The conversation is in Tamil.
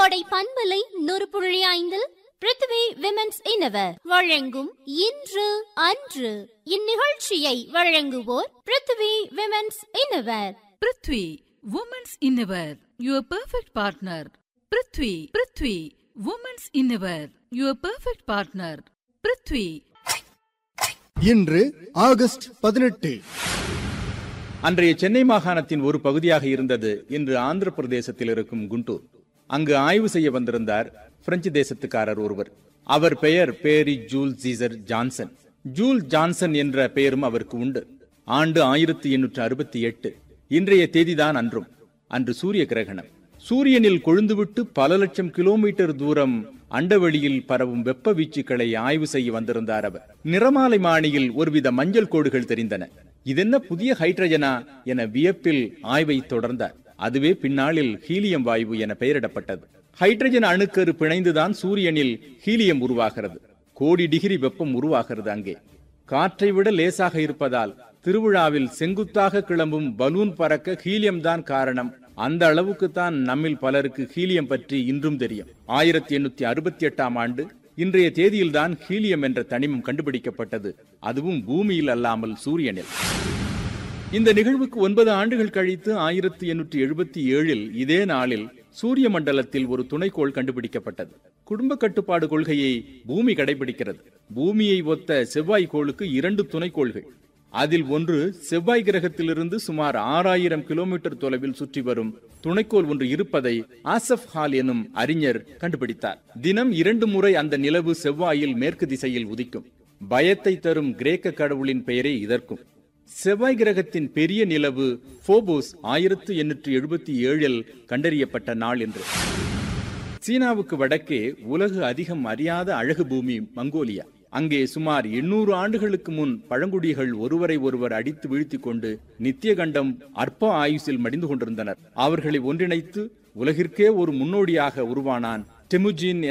கோடை பண்பலை நூறு புள்ளி ஐந்தில் பிருத்திவி விமென்ஸ் இன்னவர் வழங்கும் இன்று அன்று இந்நிகழ்ச்சியை வழங்குவோர் Prithvi women's innerwear Prithvi women's innerwear your perfect partner Prithvi Prithvi women's innerwear your perfect partner Prithvi இன்று ஆகஸ்ட் பதினெட்டு அன்றைய சென்னை மாகாணத்தின் ஒரு பகுதியாக இருந்தது இன்று ஆந்திர பிரதேசத்தில் இருக்கும் குண்டூர் அங்கு ஆய்வு செய்ய வந்திருந்தார் பிரெஞ்சு தேசத்துக்காரர் ஒருவர் அவர் பெயர் Barry Jules Caesar Johnson Jules Johnson என்ற பெயரும் அவருக்கு உண்டு ஆண்டு ஆயிரத்தி எண்ணூற்று அறுபத்தி எட்டு இன்றைய தேதிதான் அன்றும் அன்று சூரிய கிரகணம் சூரியனில் கொழுந்துவிட்டு பல லட்சம் கிலோமீட்டர் தூரம் அண்டவெளியில் பரவும் வெப்ப வீச்சுக்களை ஆய்வு செய்ய வந்திருந்தார் அவர் நிறமாலை மாணியில் ஒருவித மஞ்சள் கோடுகள் தெரிந்தன இதென்ன புதிய ஹைட்ரஜனா என வியப்பில் ஆய்வை தொடர்ந்தார் அதுவே பின்னாளில் ஹீலியம் வாயு என பெயரிடப்பட்டது ஹைட்ரஜன் அணுக்கரு பிணைந்துதான் சூரியனில் ஹீலியம் உருவாகிறது கோடி டிகிரி வெப்பம் உருவாகிறது அங்கே காற்றை விட லேசாக இருப்பதால் திருவிழாவில் செங்குத்தாக கிளம்பும் பலூன் பறக்க ஹீலியம் தான் காரணம் அந்த அளவுக்கு தான் நம்மில் பலருக்கு ஹீலியம் பற்றி இன்றும் தெரியும் ஆயிரத்தி எண்ணூத்தி அறுபத்தி எட்டாம் ஆண்டு இன்றைய தேதியில்தான் ஹீலியம் என்ற தனிமம் கண்டுபிடிக்கப்பட்டது அதுவும் பூமியில் அல்லாமல் சூரியனில் இந்த நிகழ்வுக்கு ஒன்பது ஆண்டுகள் கழித்து ஆயிரத்தி எண்ணூற்றி எழுபத்தி ஏழில் இதே நாளில் சூரிய மண்டலத்தில் ஒரு துணைக்கோள் கண்டுபிடிக்கப்பட்டது குடும்ப கட்டுப்பாடு கொள்கையை பூமி கடைபிடிக்கிறது பூமியை ஒத்த செவ்வாய் கோளுக்கு இரண்டு துணைக்கோள்கள் அதில் ஒன்று செவ்வாய் கிரகத்திலிருந்து சுமார் ஆறாயிரம் கிலோமீட்டர் தொலைவில் சுற்றி வரும் துணைக்கோள் ஒன்று இருப்பதை ஆசப் ஹால் எனும் அறிஞர் கண்டுபிடித்தார் தினம் இரண்டு முறை அந்த நிலவு செவ்வாயில் மேற்கு திசையில் உதிக்கும் பயத்தை தரும் கிரேக்க கடவுளின் பெயரே இதற்கும் செவ்வாய் கிரகத்தின் பெரிய நிலவு போபோஸ் ஆயிரத்து எண்ணூற்று எழுபத்தி ஏழில் கண்டறியப்பட்ட நாள் என்று சீனாவுக்கு வடக்கே உலகு அதிகம் அறியாத அழகு பூமி மங்கோலியா அங்கே சுமார் எண்ணூறு ஆண்டுகளுக்கு முன் பழங்குடிகள் ஒருவரை ஒருவர் அடித்து வீழ்த்திக் கொண்டு நித்திய கண்டம் அற்ப ஆயுசில் மடிந்து கொண்டிருந்தனர் அவர்களை ஒன்றிணைத்து உலகிற்கே ஒரு முன்னோடியாக உருவானான் டெமுஜின்